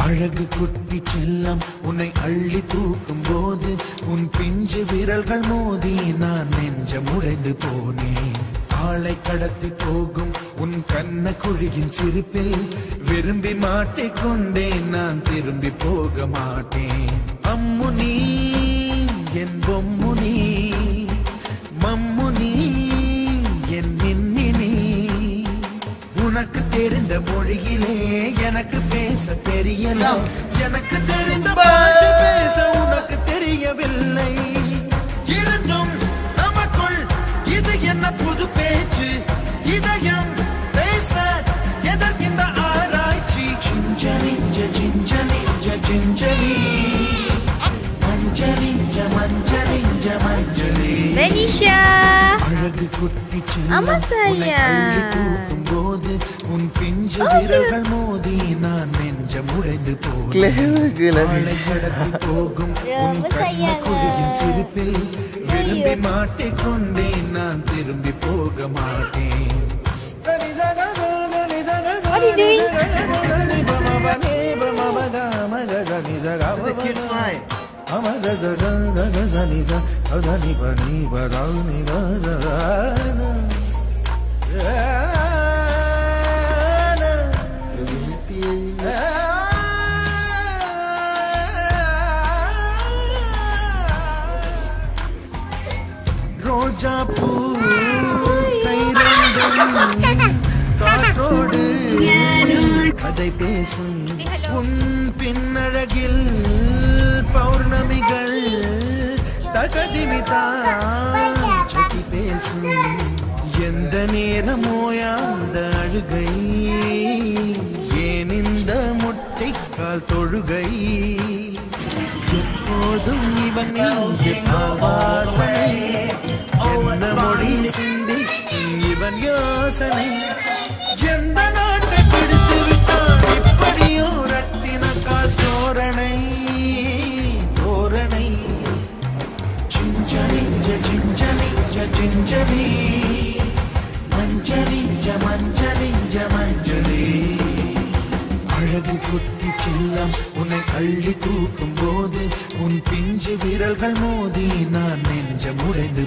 அழகு குட்டி செல்லம் உன்னை அள்ளி தூக்கும் போது உன் பிஞ்சு விரல்கள் மோதி நான் நெஞ்சம் உடைந்து போனேன் ஆளை கடத்தி போகும் உன் கண்ண குழியின் சிரிப்பில் விரும்பி மாட்டிக்கொண்டேன் நான் திரும்பி போக மாட்டேன் அம்மு நீ என் பொம்மு நீ மம்மு நீ என் மின்னி நீ உனக்கு தெரிந்த மொழியிலே எனக்கு பேச தெரியலாம் எனக்கு தெரிந்த பாஷை பேச உனக்கு தெரியவில்லை இருந்தும் நமக்குள் இது என்ன புது பேச்சு இதயம் பேச எதற்கின்ற ஆராய்ச்சி சிஞ்சலிஞ்ச சிஞ்சலிஞ்ச சிஞ்சலி மஞ்சளிஞ்ச மஞ்சளிஞ்ச மஞ்சளி Benisha. அழகு குட்டி ஆமா, சாயா. போது உன் பிஞ்சு Oh, விரல்கள் மோதி நான் நெஞ்சம் உடைந்து போனேன் Clever girl, ஆளை கடத்தி போகும் உன் ரொம்ப கண்ண sayang. குழியின் சிரிப்பில் விரும்பி மாட்டிக்கொண்டேன் நான் திரும்பி போக மாட்டேன் What are you doing? The kid smile. ரோஜா பூ கைரண்டும் காற்றோடு கதை பேசும் உன் பின்னழகில் பௌர்ணமிகள் தகதிமிதா சதி பேசும் எந்த நேரமோயாந்த அழுகை ஏன் இந்த முட்டைக்கால் தொழுகை எப்போதும் இவன் இங்கு வாசனை என்ன மொழி சிந்தி இவன் யோசனை எந்த நாட்டை பிடித்து விட்டான் இப்படியோ ரட்டின கால் தோரணை தோரணை சிஞ்சலிஞ்ச சிஞ்சலிஞ்ச சிஞ்சலி மஞ்சளிஞ்ச மஞ்சளிஞ்ச மஞ்சளி அழகு குட்டி செல்லம் உன்னை அள்ளி தூக்கும் போது உன் பிஞ்சு விரல்கள் மோதி நான் நெஞ்சம் உடைந்து